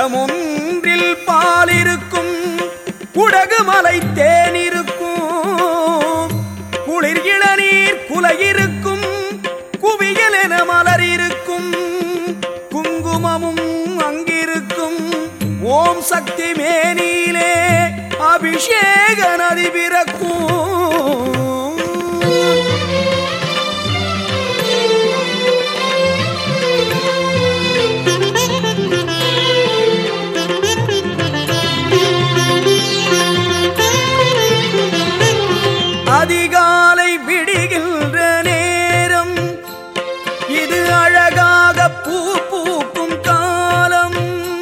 குடமொன்றில் பால் இருக்கும் குடகு மலை தேன் இருக்கும் குளிர் இளநீர் குலை இருக்கும் குவியல் என மலர் இருக்கும் குங்குமமும் அங்கிருக்கும் ஓம் சக்தி மேனியிலே அபிஷேக நதி பிறக்கும் அதிகாலை விடுகின்ற நேரம் இது அழகாக பூ பூக்கும் காலம்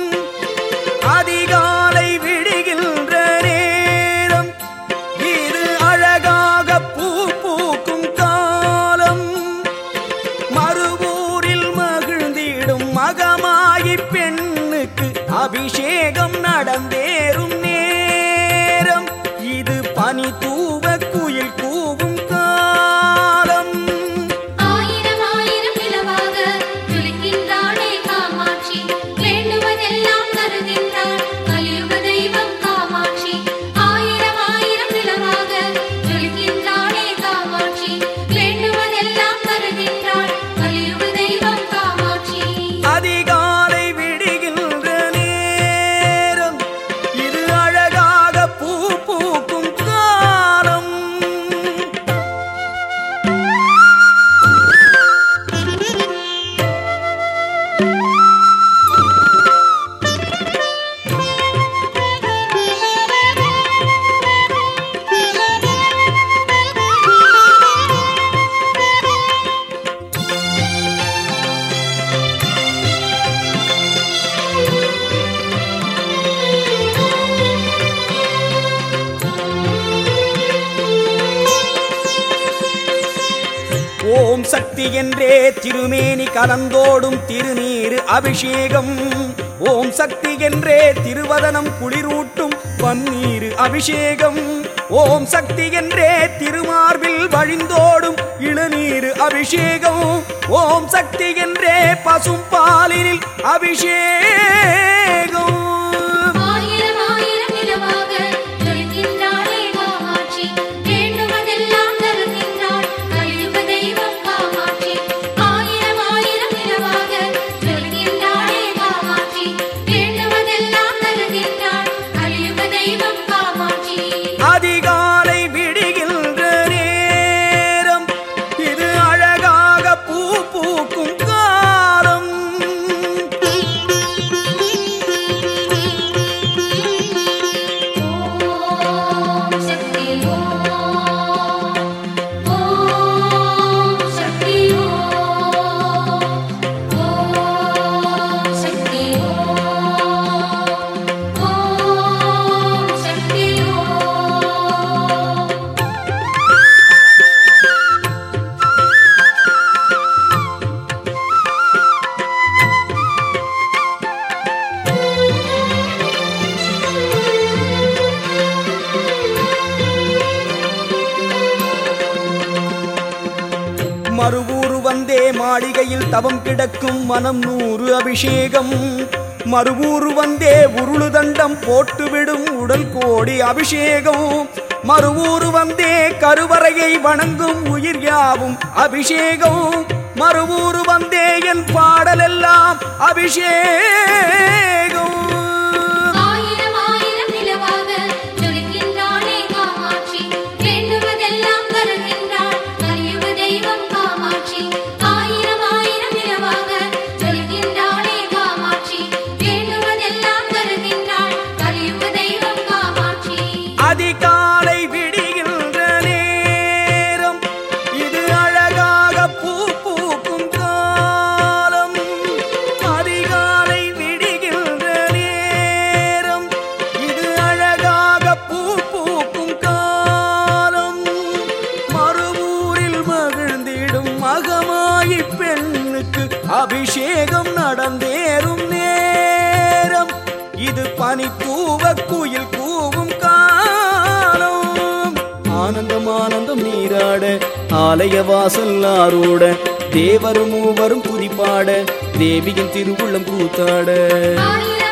அதிகாலை விடுகின்ற நேரம் இது அழகாக பூ பூக்கும் காலம் மறுவூரில் மகிழ்ந்திடும் மகமாயி பெண்ணுக்கு அபிஷேகம் நடந்தேறும் நேரம் இது பனி தூவ குயில் கூவும் காலம் ஆயிரம் ஆயிரம் நிலவாக ஜொலிக்கின்றாளே காமாட்சி வேண்டுவதெல்லாம் தருகின்றாள் கலியுக தெய்வம் காமாட்சி ஆயிரம் ஆயிரம் நிலவாக ஜொலிக்கின்றாளே காமாட்சி வேண்டுவதெல்லாம் தருகின்றாள் கலியுக தெய்வம் காமாட்சி அதிகாலை விடுகின்ற நேரம் இது அழகாக பூ பூக்கும் காலம் ஓம் சக்தி என்றே திருமேனி கலந்தோடும் திருநீரு அபிஷேகம் ஓம் சக்தி என்றே திருவதனம் குளிரூட்டும் பன்னீரு அபிஷேகம் ஓம் சக்தி என்றே திருமார்பில் வழிந்தோடும் இளநீரு அபிஷேகம் ஓம் சக்தி என்றே பசும் பாலினில் அபிஷேகம் ஆயிரம் ஆயிரம் நிலவாக ஜொலிக்கின்றாளே காமாட்சி வேண்டுவதெல்லாம் தருகின்றாள் கலியுக தெய்வம் காமாட்சி ஆயிரம் ஆயிரம் நிலவாக ஜொலிக்கின்றாளே காமாட்சி வேண்டுவதெல்லாம் தருகின்றாள் கலியுக தெய்வம் காமாட்சி அதிகாலை விடுகின்ற நேரம் இது அழகாக பூ பூக்கும் காலம் ஓம் சக்தி ஓம் ஓம் சக்தி ஓம் ஓம் சக்தி ஓம் ஓம் சக்தி ஓம் மறுவூரு வந்தே மாளிகையில் தவம் கிடக்கும் மனம் நூறு அபிஷேகம் மறுவூரு வந்தே உருளு தண்டம் போட்டுவிடும் உடல் கோடி அபிஷேகம் மறுவூரு வந்தே கருவறையை வணங்கும் உயிர் யாவும் அபிஷேகம் மறுவூரு வந்தே என் பாடலெல்லாம் அபிஷேகம் ஆயிரம் ஆயிரம் நிலவாக ஜொலிக்கின்றாளே காமாட்சி வேண்டுவதெல்லாம் தருகின்றாள் கலியுக தெய்வம் காமாட்சி ஆயிரம் ஆயிரம் நிலவாக ஜொலிக்கின்றாளே காமாட்சி வேண்டுவதெல்லாம் தருகின்றாள் கலியுக தெய்வம் காமாட்சி அதிகாலை விடுகின்ற நேரம் இது அழகாக பூ பூக்கும் காலம் அதிகாலை விடுகின்ற நேரம் இது அழகாக பூ பூக்கும் காலம் மறுவூரில் மகிழ்ந்திடும் மகமாயி பெண்ணுக்கு அபிஷேகம் நடந்தேறும் நேரம் இது பனி தூவ குயில் கூவும் காலம் ஆனந்தம் ஆனந்தம் நீராட ஆலய வாசல் ஆரோட தேவரும் மூவரும் துதிப்பாட தேவியின் திருவுள்ளம் கூத்தாட ஆயிரம்